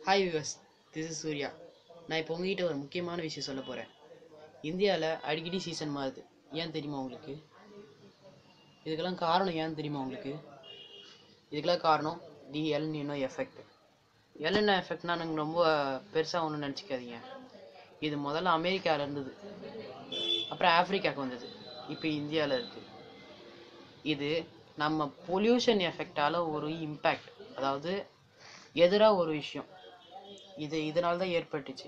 hi viewers this is Surya நான் இப்போ உங்ககிட்ட ஒரு முக்கியமான விஷயம் சொல்ல போகிறேன் இந்தியாவில் அடிக்கடி சீசன் மாறுது ஏன் தெரியுமா உங்களுக்கு இதுக்கெல்லாம் காரணம் ஏன் தெரியுமா உங்களுக்கு இதுக்கெல்லாம் காரணம் தி எல் நினோ எஃபெக்ட் எல்என்ஓ எஃபெக்ட்னா நாங்கள் ரொம்ப பெருசாக ஒன்றும் நினச்சிக்காதீங்க இது முதல்ல அமெரிக்காவில் இருந்தது அப்புறம் ஆப்பிரிக்காவுக்கு வந்தது இப்போ இந்தியாவில் இருக்குது இது நம்ம பொல்யூஷன் எஃபெக்டால் ஒரு இம்பேக்ட் அதாவது எதிராக ஒரு விஷயம் இது இதனால தான் ஏற்பட்டுச்சு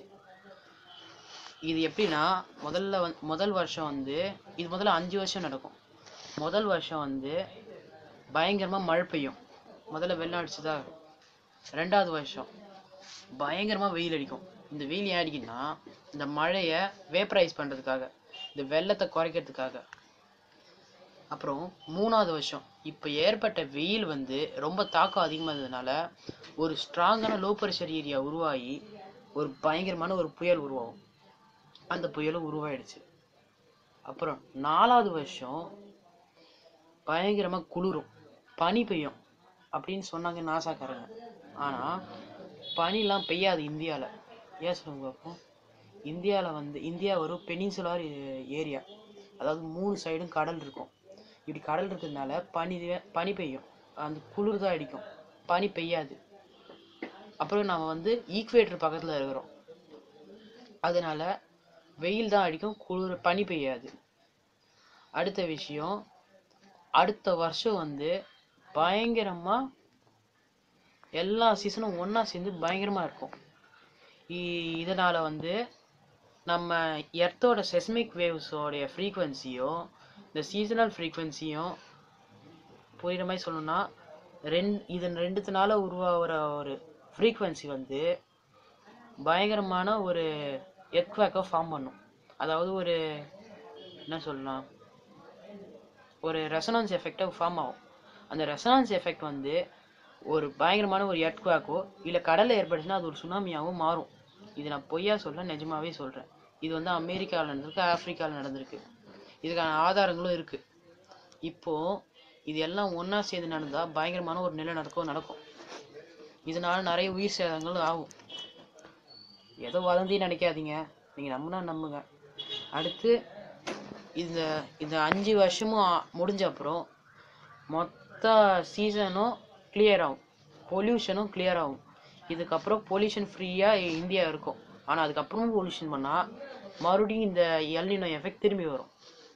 இது எப்படின்னா முதல்ல வந் முதல் வருஷம் வந்து இது முதல்ல அஞ்சு வருஷம் நடக்கும் முதல் வருஷம் வந்து பயங்கரமாக மழை பெய்யும் முதல்ல வெள்ளம் அடிச்சுதான் இருக்கும் ரெண்டாவது வருஷம் பயங்கரமாக வெயில் அடிக்கும் இந்த வெயில் ஏன் அடிக்குன்னா இந்த மழையை வேப்பரைஸ் பண்ணுறதுக்காக இந்த வெள்ளத்தை குறைக்கிறதுக்காக அப்புறம் மூணாவது வருஷம் இப்போ ஏற்பட்ட வெயில் வந்து ரொம்ப தாக்கம் அதிகமாக இருந்ததுனால ஒரு ஸ்ட்ராங்கான லோ ப்ரெஷர் ஏரியா உருவாகி ஒரு பயங்கரமான ஒரு புயல் உருவாகும் அந்த புயலும் உருவாயிடுச்சு அப்புறம் நாலாவது வருஷம் பயங்கரமாக குளிரும் பனி பெய்யும் அப்படின்னு சொன்னாங்க நாசாக்காரங்க ஆனால் பனிலாம் பெய்யாது இந்தியாவில் ஏன் சொல்லுங்க பார்ப்போம் இந்தியாவில் வந்து இந்தியா ஒரு பெனின்சுலார் ஏரியா அதாவது மூணு சைடும் கடல் இருக்கும் இப்படி கடல் இருக்கிறதுனால பனி பனி பெய்யும் அந்த குளிர் தான் அடிக்கும் பனி பெய்யாது அப்புறம் நம்ம வந்து ஈக்குவேட்டர் பக்கத்தில் இருக்கிறோம் அதனால வெயில் தான் அடிக்கும் குளிர் பனி பெய்யாது அடுத்த விஷயம் அடுத்த வருஷம் வந்து பயங்கரமாக எல்லா சீசனும் ஒன்றா சேர்ந்து பயங்கரமாக இருக்கும் இ- இதனால வந்து நம்ம எர்த்தோட செஸ்மிக் வேவ்ஸோடைய ஃப்ரீக்குவென்சியும் இந்த சீசனல் ஃப்ரீக்குவென்சியும் புரியுற மாதிரி சொல்லணும்னா ரெண்டு இதன் ரெண்டுத்தினால உருவாகிற ஒரு ஃப்ரீக்குவென்சி வந்து பயங்கரமான ஒரு எர்த்வேக்கை ஃபார்ம் பண்ணும் அதாவது ஒரு என்ன சொல்லலாம் ஒரு ரெசனன்ஸ் எஃபெக்டை ஃபார்ம் ஆகும் அந்த ரெசனன்ஸ் எஃபெக்ட் வந்து ஒரு பயங்கரமான ஒரு எர்த்குவாக்கோ இல்லை கடலில் ஏற்பட்டுச்சுன்னா அது ஒரு சுனாமியாகவும் மாறும் இது நான் பொய்யா சொல்ல நிஜமாவே சொல்கிறேன் இது வந்து அமெரிக்காவில் நடந்திருக்கு ஆப்பிரிக்காவில் நடந்திருக்கு இதுக்கான ஆதாரங்களும் இருக்குது இப்போது இது எல்லாம் ஒன்றா சேர்ந்து நடந்தால் பயங்கரமான ஒரு நிலநடுக்கம் நடக்கும் இதனால நிறைய உயிர் சேதங்கள் ஆகும் ஏதோ வதந்தி நினைக்காதீங்க நீங்கள் நம்பினா நம்புங்க அடுத்து இந்த இந்த அஞ்சு வருஷமும் ஆ- முடிஞ்ச அப்புறம் மொத்த சீசனும் clear ஆகும் பொல்யூஷனும் clear ஆகும் இதுக்கப்புறம் பொல்யூஷன் ஃப்ரீயாக இந்தியா இருக்கும் ஆனால் அதுக்கப்புறமும் பொல்யூஷன் பண்ணால் மறுபடியும் இந்த எல்னினோ எஃபெக்ட் திரும்பி வரும்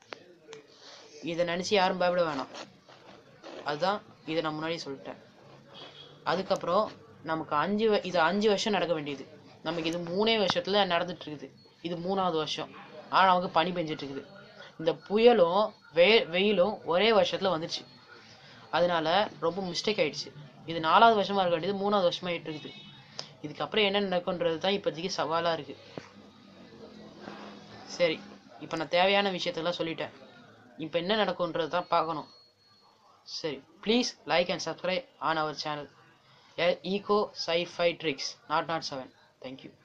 இதை நினச்சி யாரும் பயப்பட வேணாம் அதுதான் இதை நான் முன்னாடியே சொல்லிட்டேன் அதுக்கப்புறம் நமக்கு அஞ்சு வ- இது அஞ்சு வருஷம் நடக்க வேண்டியது நமக்கு இது மூணே வருஷத்துல நடந்துட்டு இருக்குது இது மூணாவது வருஷம் ஆனால் நமக்கு பனி பெஞ்சிட்டு இருக்குது இந்த புயலும் வெ வெயிலும் ஒரே வருஷத்துல வந்துடுச்சு அதனால ரொம்ப மிஸ்டேக் ஆயிடுச்சு இது நாலாவது வருஷமா இருக்க வேண்டியது மூணாவது வருஷமா ஆயிட்டு இருக்குது இதுக்கப்புறம் என்ன நடக்கும்ன்றது தான் இப்போதைக்கு சவாலா இருக்கு சரி இப்போ நான் தேவையான விஷயத்தெல்லாம் சொல்லிட்டேன் இப்போ என்ன நடக்கும்ன்றது தான் பார்க்கணும் சரி please like and subscribe on our channel Eco Scifi Tricks nought nought seven thank you